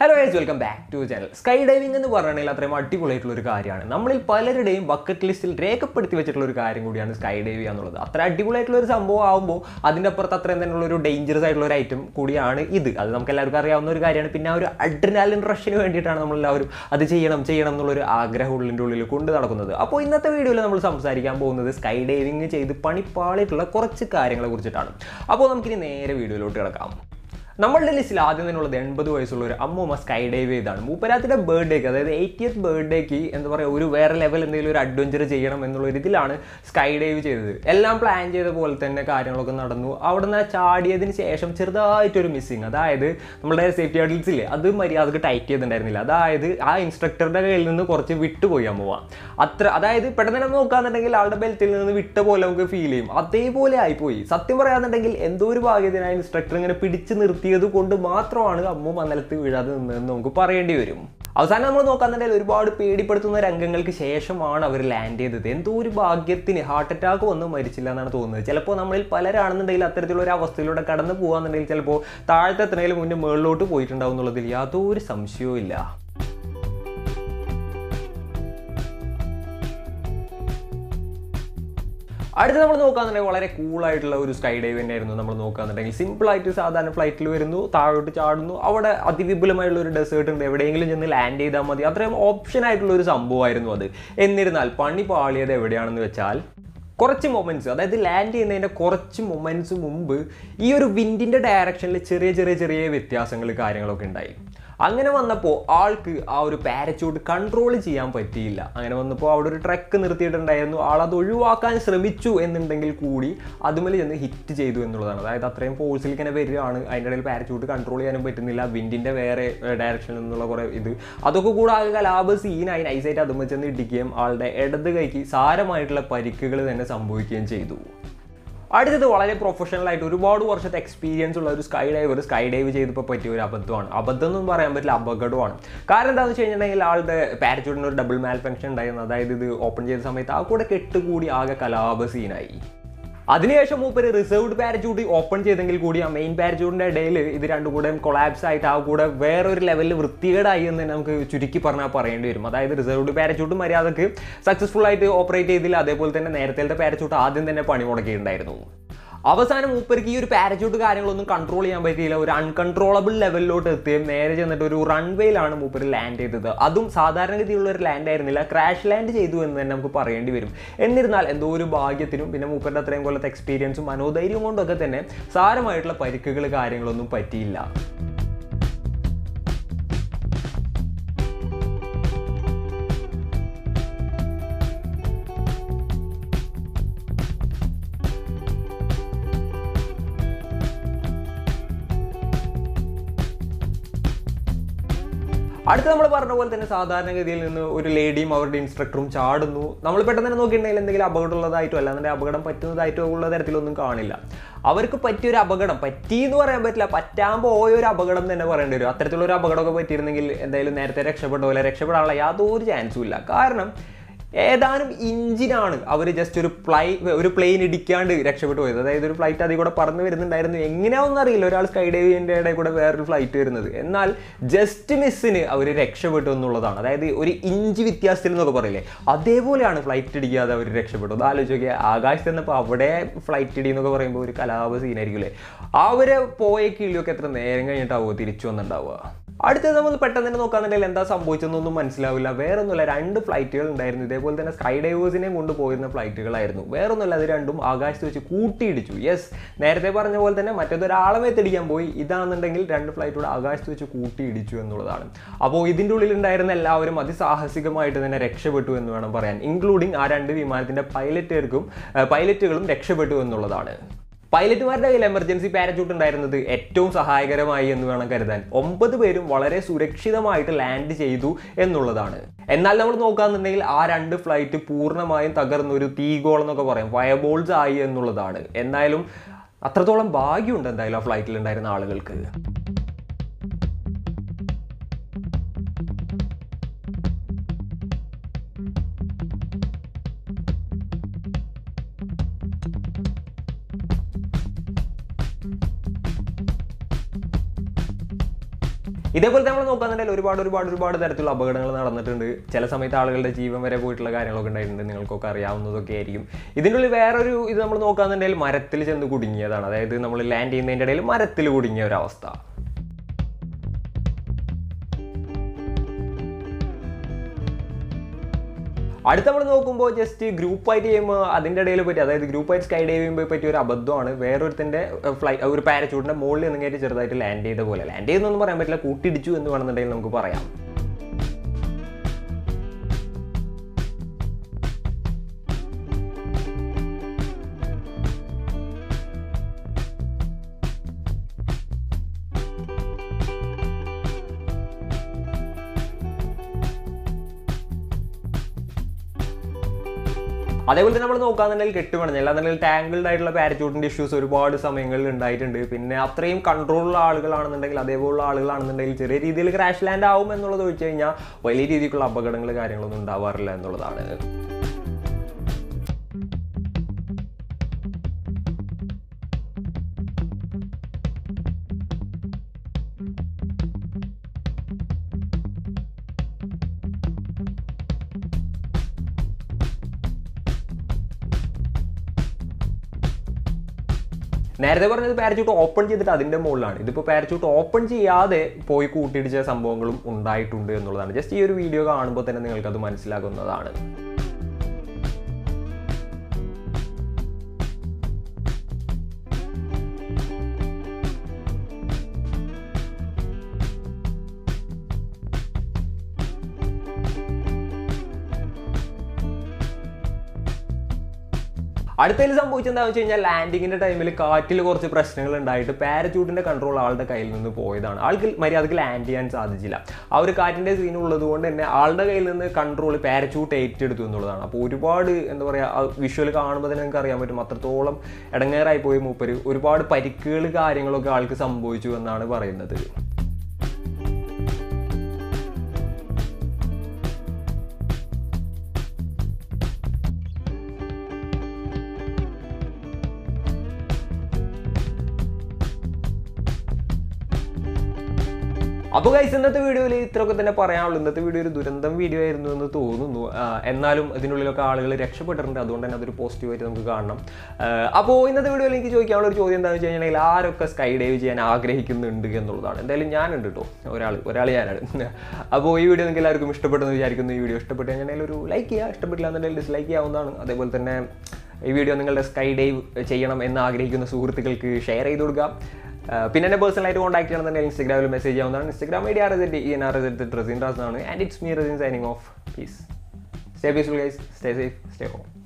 hello guys welcome back to channel skydiving എന്ന് പറഞ്ഞാൽ അത്രയും അടിപൊളിയായിട്ടുള്ള ഒരു കാര്യമാണ് നമ്മളിൽ പലരുടെയും ബക്കറ്റ് ലിസ്റ്റിൽ രേഖപ്പെടുത്തി വെച്ചിട്ടുള്ള ഒരു കാര്യം കൂടിയാണ് സ്കൈ ഡൈവ് ചെയ്യുക എന്നുള്ളത് അത്ര അടിപൊളിയായിട്ടുള്ള ഒരു സംഭവം ആകുമ്പോൾ അതിൻ്റെ അപ്പുറത്ത് അത്രയും തന്നെയുള്ള ഒരു ഡേഞ്ചറസ് ആയിട്ടുള്ള ഒരു ഐറ്റം കൂടിയാണ് ഇത് അത് നമുക്ക് എല്ലാവർക്കും അറിയാവുന്ന ഒരു കാര്യമാണ് പിന്നെ ആ ഒരു അഡ്രിനാലിൻ റഷിന് വേണ്ടിയിട്ടാണ് നമ്മളെല്ലാവരും അത് ചെയ്യണം ചെയ്യണം എന്നുള്ളൊരു ആഗ്രഹം ഉള്ളിൻ്റെ ഉള്ളിൽ കൊണ്ട് നടക്കുന്നത് അപ്പോൾ ഇന്നത്തെ വീഡിയോയിൽ നമ്മൾ സംസാരിക്കാൻ പോകുന്നത് സ്കൈ ഡൈവിംഗ് ചെയ്ത് പണിപ്പാളിയിട്ടുള്ള കുറച്ച് കാര്യങ്ങളെ കുറിച്ചിട്ടാണ് അപ്പോൾ നമുക്കിനി നേരെ വീഡിയോയിലോട്ട് കിടക്കാം നമ്മളുടെ ലിസ്റ്റിൽ ആദ്യം തന്നെ ഉള്ളത് എൺപത് വയസ്സുള്ള ഒരു അമ്മൂമ്മ സ്കൈ ഡൈവ് ചെയ്താണ് മൂപ്പരാത്തിൻ്റെ ബർത്ത്ഡേക്ക് അതായത് എയ്റ്റിയത്ത് ബർത്ത്ഡേക്ക് എന്താ പറയുക ഒരു വേറെ ലെവൽ എന്തെങ്കിലും ഒരു അഡ്വഞ്ചർ ചെയ്യണം എന്നുള്ള ഒരു ഇതിലാണ് സ്കൈ ഡൈവ് ചെയ്തത് എല്ലാം പ്ലാൻ ചെയ്ത പോലെ തന്നെ കാര്യങ്ങളൊക്കെ നടന്നു അവിടെ നിന്ന് ചാടിയതിന് ശേഷം ചെറുതായിട്ടൊരു മിസ്സിങ് അതായത് നമ്മുടെ സേഫ്റ്റി ഹഡിൽസ് ഇല്ലേ അത് മര്യാദക്ക് ടൈറ്റ് ചെയ്തിട്ടുണ്ടായിരുന്നില്ല അതായത് ആ ഇൻസ്ട്രക്ടറുടെ കയ്യിൽ നിന്ന് കുറച്ച് വിട്ടുപോയി അമ്മൂമ്മ അത്ര അതായത് പെട്ടെന്ന് തന്നെ നോക്കാന്നുണ്ടെങ്കിൽ ആളുടെ ബെൽറ്റിൽ നിന്ന് വിട്ട പോലെ നമുക്ക് ഫീൽ ചെയ്യും അതേപോലെ ആയിപ്പോയി സത്യം പറയാന്നുണ്ടെങ്കിൽ എന്തോ ഒരു ഭാഗ്യത്തിന് ആ ഇൻസ്ട്രക്ടർ ഇങ്ങനെ പിടിച്ച് നിർത്തിയത് കൊണ്ട് മാത്രമാണ് അമ്മു മന്നലത്ത് വീഴാതെ നിന്നതെന്ന് നമുക്ക് പറയേണ്ടി വരും അവസാനം നമ്മൾ നോക്കാന്നുണ്ടെങ്കിൽ ഒരുപാട് പേടിപ്പെടുത്തുന്ന രംഗങ്ങൾക്ക് ശേഷമാണ് അവർ ലാൻഡ് ചെയ്തത് എന്തോ ഒരു ഭാഗ്യത്തിന് ഹാർട്ട് അറ്റാക്ക് വന്ന് മരിച്ചില്ല എന്നാണ് തോന്നുന്നത് ചിലപ്പോൾ നമ്മളിൽ പലരാണെന്നുണ്ടെങ്കിൽ അത്തരത്തിലുള്ള ഒരു അവസ്ഥയിലൂടെ കടന്നു പോകാന്നുണ്ടെങ്കിൽ ചിലപ്പോൾ താഴത്തെ എത്രയും മുന്നേ മുകളിലോട്ട് പോയിട്ടുണ്ടാവും എന്നുള്ളതിൽ യാതൊരു സംശയവും ഇല്ല അടുത്ത് നമ്മൾ നോക്കാന്നുണ്ടെങ്കിൽ വളരെ കൂളായിട്ടുള്ള ഒരു സ്കൈ ഡൈവ് തന്നെയായിരുന്നു നമ്മൾ നോക്കാന്നുണ്ടെങ്കിൽ സിമ്പിൾ ആയിട്ട് സാധാരണ ഫ്ലൈറ്റിൽ വരുന്നു താഴോട്ട് ചാടുന്നു അവിടെ അതിവിപുലമായുള്ള ഒരു ഡെസേർട്ട് ഉണ്ട് എവിടെയെങ്കിലും ചെന്ന് ലാൻഡ് ചെയ്താൽ മതി അത്രയും ഓപ്ഷൻ ആയിട്ടുള്ള ഒരു സംഭവമായിരുന്നു അത് എന്നിരുന്നാൽ പണി പാളിയത് എവിടെയാണെന്ന് വെച്ചാൽ കുറച്ച് മൊമെൻറ്റ്സ് അതായത് ലാൻഡ് ചെയ്യുന്നതിൻ്റെ കുറച്ച് മൊമെൻറ്റ്സ് മുമ്പ് ഈ ഒരു വിൻഡിൻ്റെ ഡയറക്ഷനിൽ ചെറിയ ചെറിയ ചെറിയ വ്യത്യാസങ്ങൾ കാര്യങ്ങളൊക്കെ ഉണ്ടായി അങ്ങനെ വന്നപ്പോൾ ആൾക്ക് ആ ഒരു പാരച്യൂട്ട് കൺട്രോൾ ചെയ്യാൻ പറ്റിയില്ല അങ്ങനെ വന്നപ്പോൾ അവിടെ ഒരു ട്രക്ക് നിർത്തിയിട്ടുണ്ടായിരുന്നു ആൾ അത് ഒഴിവാക്കാൻ ശ്രമിച്ചു എന്നുണ്ടെങ്കിൽ കൂടി അതുമേൽ ചെന്ന് ഹിറ്റ് ചെയ്തു എന്നുള്ളതാണ് അതായത് അത്രയും ഫോഴ്സിൽ ഇങ്ങനെ വരികയാണ് അതിൻ്റെ ഇടയിൽ പാരച്യൂട്ട് കൺട്രോൾ ചെയ്യാനും പറ്റുന്നില്ല വിൻഡിൻ്റെ വേറെ ഡയറക്ഷനിൽ നിന്നുള്ള കുറേ ഇത് അതൊക്കെ കൂടെ ആകെ കലാപ സീനായി നൈസായിട്ട് അതുമ്പോൾ ചെന്ന് ഇടിക്കുകയും ആളുടെ ഇടത് കൈക്ക് സാരമായിട്ടുള്ള പരിക്കുകൾ തന്നെ സംഭവിക്കുകയും ചെയ്തു അടുത്തത് വളരെ പ്രൊഫഷണൽ ആയിട്ട് ഒരുപാട് വർഷത്തെ എക്സ്പീരിയൻസ് ഉള്ള ഒരു സ്കൈ ഡൈവർ സ്കൈ ഡൈവ് ചെയ്തപ്പോൾ പറ്റിയ ഒരു അബദ്ധമാണ് അബദ്ധം എന്നും പറയാൻ പറ്റില്ല അപകടമാണ് കാരണം എന്താണെന്ന് വെച്ച് കഴിഞ്ഞിട്ടുണ്ടെങ്കിൽ ആളുടെ പാരച്യൂട്ടിന് ഒരു ഡബിൾ മാൽ ഫംഗ്ഷൻ ഉണ്ടായിരുന്നു അതായത് ഇത് ഓപ്പൺ ചെയ്ത സമയത്ത് ആ കൂടെ കെട്ടുകൂടി ആകെ കലാപ സീനായി അതിനുശേഷം മൂപ്പര് റിസർവ്ഡ് പാരച്യൂട്ട് ഓപ്പൺ ചെയ്തെങ്കിൽ കൂടി ആ മെയിൻ പാരച്യൂട്ടിന്റെ ഇടയിൽ ഇത് രണ്ടും കൂടെ കൊളാപ്സ് ആയിട്ട് ആ കൂടെ വേറൊരു ലെവലിൽ വൃത്തികേടായി എന്ന് തന്നെ നമുക്ക് ചുരുക്കി പറഞ്ഞാൽ പറയേണ്ടി വരും അതായത് റിസർവ്ഡ് പാരച്യൂട്ട് മര്യാദക്ക് സക്സസ്ഫുൾ ആയിട്ട് ഓപ്പറേറ്റ് ചെയ്തില്ല അതേപോലെ തന്നെ നേരത്തെ പാരച്യൂട്ട് ആദ്യം തന്നെ പണി മുടക്കിയിട്ടുണ്ടായിരുന്നു അവസാനം മൂപ്പർക്ക് ഈ ഒരു പാരച്യൂട്ട് കാര്യങ്ങളൊന്നും കൺട്രോൾ ചെയ്യാൻ പറ്റിയില്ല ഒരു അൺകൺട്രോളബിൾ ലെവലിലോട്ട് എത്തുകയും നേരെ ചെന്നിട്ട് ഒരു റൺവേയിലാണ് മൂപ്പർ ലാൻഡ് ചെയ്തത് അതും സാധാരണഗതിയുള്ള ഒരു ലാൻഡ് ആയിരുന്നില്ല ക്രാഷ് ലാൻഡ് ചെയ്തു എന്ന് തന്നെ നമുക്ക് പറയേണ്ടി വരും എന്നിരുന്നാൽ എന്തോ ഒരു ഭാഗ്യത്തിനും പിന്നെ മൂപ്പരുടെ അത്രയും കൊല്ലത്തെ എക്സ്പീരിയൻസും മനോധൈര്യവും കൊണ്ടൊക്കെ തന്നെ സാരമായിട്ടുള്ള പരിക്കുകൾ കാര്യങ്ങളൊന്നും പറ്റിയില്ല അടുത്ത് നമ്മൾ പറഞ്ഞ പോലെ തന്നെ സാധാരണഗതിയിൽ നിന്ന് ഒരു ലേഡിയും അവരുടെ ഇൻസ്ട്രക്ടറും ചാടുന്നു നമ്മൾ പെട്ടെന്ന് തന്നെ നോക്കിയിട്ടുണ്ടെങ്കിൽ എന്തെങ്കിലും അപകടമുള്ളതായിട്ടോ അല്ലാന്നുണ്ടെങ്കിൽ അപകടം പറ്റുന്നതായിട്ടോ ഉള്ള തരത്തിലൊന്നും കാണില്ല അവർക്ക് പറ്റിയൊരു അപകടം പറ്റി എന്ന് പറയാൻ പറ്റില്ല പറ്റാൻ പോയ ഒരു അപകടം തന്നെ പറയേണ്ടി വരും അത്തരത്തിലുള്ള ഒരു അപകടമൊക്കെ പറ്റിയിരുന്നെങ്കിൽ എന്തായാലും നേരത്തെ രക്ഷപ്പെട്ട പോലെ രക്ഷപ്പെടാനുള്ള യാതൊരു ചാൻസും ഇല്ല കാരണം ഏതാനും ഇഞ്ചിനാണ് അവർ ജസ്റ്റ് ഒരു ഫ്ലൈ ഒരു പ്ലെയിൻ ഇടിക്കാണ്ട് രക്ഷപ്പെട്ടു പോയത് അതായത് ഒരു ഫ്ലൈറ്റ് അതിൽ കൂടെ പറന്ന് വരുന്നുണ്ടായിരുന്നു എങ്ങനെയാണെന്ന് അറിയില്ല ഒരാൾ സ്കൈ ഡൈവിൻ്റെ ഇടയിൽ കൂടെ വേറൊരു ഫ്ലൈറ്റ് വരുന്നത് എന്നാൽ ജസ്റ്റ് മിസ്സിന് അവർ രക്ഷപ്പെട്ടു എന്നുള്ളതാണ് അതായത് ഒരു ഇഞ്ച് വ്യത്യാസത്തിൽ എന്നൊക്കെ പറയില്ലേ അതേപോലെയാണ് ഫ്ലൈറ്റ് ഇടിക്കാതെ അവർ രക്ഷപ്പെട്ടു അത് ആലോചിച്ച് നോക്കിയാൽ ആകാശത്ത് നിന്നപ്പോൾ അവിടെ ഫ്ലൈറ്റ് ഇടി എന്നൊക്കെ പറയുമ്പോൾ ഒരു കലാപ സീനായിരിക്കും അല്ലേ അവരെ പോയ കിളിയൊക്കെ എത്ര നേരം കഴിഞ്ഞിട്ടാവുമോ തിരിച്ചു വന്നിട്ടുണ്ടാവുക അടുത്തത് നമ്മൾ പെട്ടെന്ന് തന്നെ നോക്കാന്നുണ്ടെങ്കിൽ എന്താ സംഭവിച്ചെന്നൊന്നും മനസ്സിലാവില്ല വേറൊന്നുമില്ല രണ്ട് ഫ്ലൈറ്റുകൾ ഉണ്ടായിരുന്നു ഇതേപോലെ തന്നെ സ്കൈ ഡൈവേഴ്സിനെയും കൊണ്ടുപോയിരുന്ന ഫ്ലൈറ്റുകളായിരുന്നു വേറൊന്നുമില്ല അത് രണ്ടും ആകാശത്ത് വെച്ച് കൂട്ടിയിടിച്ചു യെസ് നേരത്തെ പറഞ്ഞ പോലെ തന്നെ മറ്റേതൊരാളെ മേത്തടിക്കാൻ പോയി ഇതാണെന്നുണ്ടെങ്കിൽ രണ്ട് ഫ്ലൈറ്റൂടെ ആകാശത്ത് വെച്ച് കൂട്ടിയിടിച്ചു എന്നുള്ളതാണ് അപ്പോൾ ഇതിൻ്റെ ഉള്ളിൽ ഉണ്ടായിരുന്ന എല്ലാവരും അതിസാഹസികമായിട്ട് തന്നെ രക്ഷപ്പെട്ടു എന്ന് വേണം പറയാൻ ഇൻക്ലൂഡിങ് ആ രണ്ട് വിമാനത്തിൻ്റെ പൈലറ്റുകൾക്കും പൈലറ്റുകളും രക്ഷപ്പെട്ടു എന്നുള്ളതാണ് പൈലറ്റുമാരുടെ കയ്യിൽ എമർജൻസി പാരച്യൂട്ട് ഉണ്ടായിരുന്നത് ഏറ്റവും സഹായകരമായി എന്ന് വേണം കരുതാൻ ഒമ്പത് പേരും വളരെ സുരക്ഷിതമായിട്ട് ലാൻഡ് ചെയ്തു എന്നുള്ളതാണ് എന്നാൽ നമ്മൾ നോക്കാന്നുണ്ടെങ്കിൽ ആ രണ്ട് ഫ്ലൈറ്റ് പൂർണ്ണമായും തകർന്ന ഒരു തീഗോളം എന്നൊക്കെ പറയാം ഫയർബോൾസ് ആയി എന്നുള്ളതാണ് എന്തായാലും അത്രത്തോളം ഭാഗ്യമുണ്ട് എന്തായാലും ആ ഫ്ലൈറ്റിൽ ഉണ്ടായിരുന്ന ആളുകൾക്ക് ഇതേപോലെ നമ്മൾ നോക്കുകയാണെന്നുണ്ടെങ്കിൽ ഒരുപാട് ഒരുപാട് ഒരുപാട് തരത്തിലുള്ള അപകടങ്ങൾ നടന്നിട്ടുണ്ട് ചില സമയത്ത് ആളുകളുടെ ജീവൻ വരെ പോയിട്ടുള്ള കാര്യങ്ങളൊക്കെ ഉണ്ടായിട്ടുണ്ട് നിങ്ങൾക്കൊക്കെ അറിയാവുന്നതൊക്കെ ആയിരിക്കും ഇതിൻ്റെ ഉള്ളിൽ വേറൊരു ഇത് നമ്മൾ നോക്കുകയാണെന്നുണ്ടെങ്കിൽ മരത്തിൽ ചെന്ന് കുടുങ്ങിയതാണ് അതായത് നമ്മൾ ലാൻഡ് ചെയ്യുന്നതിൻ്റെ ഇടയിൽ മരത്തിൽ കുടുങ്ങിയ ഒരവസ്ഥ അടുത്ത നമ്മൾ നോക്കുമ്പോൾ ജസ്റ്റ് ഗ്രൂപ്പായിട്ട് ചെയ്യുമ്പോൾ അതിൻ്റെ ഇടയിൽ പറ്റി അതായത് ഗ്രൂപ്പായിട്ട് സ്കൈ ഡൈവ് ചെയ്യുമ്പോൾ പറ്റിയ ഒരു അബദ്ധമാണ് വേറൊരുത്തിൻ്റെ ഫ്ലൈ ഒരു പാരച്ചൂട്ടിൻ്റെ മുകളിൽ നിന്ന് കയറ്റി ചെറുതായിട്ട് ലാൻഡ് ചെയ്ത പോലെ ലാൻഡ് ചെയ്യുന്നൊന്നും പറയാൻ പറ്റില്ല കൂട്ടിടിച്ചു എന്ന് വേണമെന്നുണ്ടെങ്കിൽ നമുക്ക് പറയാം അതേപോലെ തന്നെ നമ്മൾ നോക്കാന്നുണ്ടെങ്കിൽ കെട്ടുപണഞ്ഞ അല്ലാന്നുണ്ടെങ്കിൽ ടാങ്കിൾഡ് ആയിട്ടുള്ള പാരച്യൂട്ടിന്റെ ഇഷ്യൂസ് ഒരുപാട് സമയങ്ങളിൽ ഉണ്ടായിട്ടുണ്ട് പിന്നെ അത്രയും കൺട്രോളുള്ള ആളുകളാണെന്നുണ്ടെങ്കിൽ അതേപോലുള്ള ആളുകളാണെന്നുണ്ടെങ്കിൽ ചെറിയ രീതിയിൽ ക്രാഷ് ലാൻഡ് ആവും എന്നുള്ളത് ചോദിച്ചു കഴിഞ്ഞാൽ വലിയ രീതിക്കുള്ള അപകടങ്ങൾ കാര്യങ്ങളൊന്നും ഉണ്ടാവാറില്ല എന്നുള്ളതാണ് നേരത്തെ പറഞ്ഞത് പാരച്യൂട്ട് ഓപ്പൺ ചെയ്തിട്ട് അതിൻ്റെ മുകളിലാണ് ഇതിപ്പോൾ പാരച്യൂട്ട് ഓപ്പൺ ചെയ്യാതെ പോയി കൂട്ടിയിടിച്ച സംഭവങ്ങളും ഉണ്ടായിട്ടുണ്ട് എന്നുള്ളതാണ് ജസ്റ്റ് ഈ ഒരു വീഡിയോ കാണുമ്പോൾ തന്നെ നിങ്ങൾക്കത് മനസ്സിലാകുന്നതാണ് അടുത്തതിൽ സംഭവിച്ചെന്താണെന്ന് വെച്ച് കഴിഞ്ഞാൽ ലാൻഡിങ്ങിന്റെ ടൈമിൽ കാറ്റിൽ കുറച്ച് പ്രശ്നങ്ങൾ ഉണ്ടായിട്ട് പാരച്യൂട്ടിന്റെ കൺട്രോൾ ആളുടെ കയ്യിൽ നിന്ന് പോയതാണ് ആൾക്ക് മര്യാദക്ക് ലാൻഡ് ചെയ്യാൻ സാധിച്ചില്ല ആ ഒരു കാറ്റിന്റെ സീൻ ഉള്ളത് കൊണ്ട് തന്നെ ആളുടെ കയ്യിൽ നിന്ന് കൺട്രോൾ പാരച്യൂട്ട് ഏറ്റെടുത്തു എന്നുള്ളതാണ് അപ്പോൾ ഒരുപാട് എന്താ പറയുക വിഷ്വൽ കാണുമ്പോൾ തന്നെ നിങ്ങൾക്ക് അറിയാൻ പറ്റും അത്രത്തോളം ഇടങ്ങേറായി പോയി മൂപ്പര് ഒരുപാട് പരിക്കുകൾ കാര്യങ്ങളൊക്കെ ആൾക്ക് സംഭവിച്ചു എന്നാണ് പറയുന്നത് അപ്പോൾ ഗൈസ് ഇന്നത്തെ വീഡിയോയിൽ ഇത്രയൊക്കെ തന്നെ പറയാനുള്ളൂ ഇന്നത്തെ വീഡിയോ ഒരു ദുരന്തം വീഡിയോ ആയിരുന്നു എന്ന് തോന്നുന്നു ആ, എന്നാലും ഇതിനുള്ളിലൊക്കെ ആളുകൾ രക്ഷപ്പെട്ടിട്ടുണ്ട് അതുകൊണ്ട് തന്നെ അതൊരു പോസിറ്റീവായിട്ട് നമുക്ക് കാണണം അപ്പോൾ ഇന്നത്തെ വീഡിയോയിൽ എനിക്ക് ചോദിക്കാനുള്ള ഒരു ചോദ്യം എന്താണെന്ന് വെച്ച് കഴിഞ്ഞാൽ ആരൊക്കെ സ്കൈ ഡൈവ് ചെയ്യാൻ ആഗ്രഹിക്കുന്നുണ്ട് എന്നുള്ളതാണ് എന്തായാലും ഞാനുണ്ട് കേട്ടോ ഒരാൾ ഒരാൾ ഞാനാണ് അപ്പോൾ ഈ വീഡിയോ നിങ്ങൾക്ക് എല്ലാവർക്കും ഇഷ്ടപ്പെട്ടെന്ന് വിചാരിക്കുന്നു ഈ വീഡിയോ ഇഷ്ടപ്പെട്ട് കഴിഞ്ഞാൽ ഒരു ലൈക്ക് ചെയ്യുക ഇഷ്ടപ്പെട്ടില്ല എന്നുണ്ടെങ്കിൽ ഡിസ്ലൈക്ക് ചെയ്യാവുന്നതാണ് അതേപോലെ തന്നെ ഈ വീഡിയോ നിങ്ങളുടെ സ്കൈ ഡൈവ് ചെയ്യണം എന്ന് ആഗ്രഹിക്കുന്ന സുഹൃത്തുക്കൾക്ക് ഷെയർ ചെയ്ത് കൊടുക്കുക ആ, പിന്നെ എന്നെ പേഴ്സണലായിട്ട് കോൺടാക്ട് ചെയ്യണമെന്നുണ്ടെങ്കിൽ ഇൻസ്റ്റാഗ്രാമിൽ മെസ്സേജ് ചെയ്യാവുന്നതാണ് Instagram I D R S E N R S Razin Raz ആണ് and it's me Razin signing off peace stay peaceful guys stay safe stay home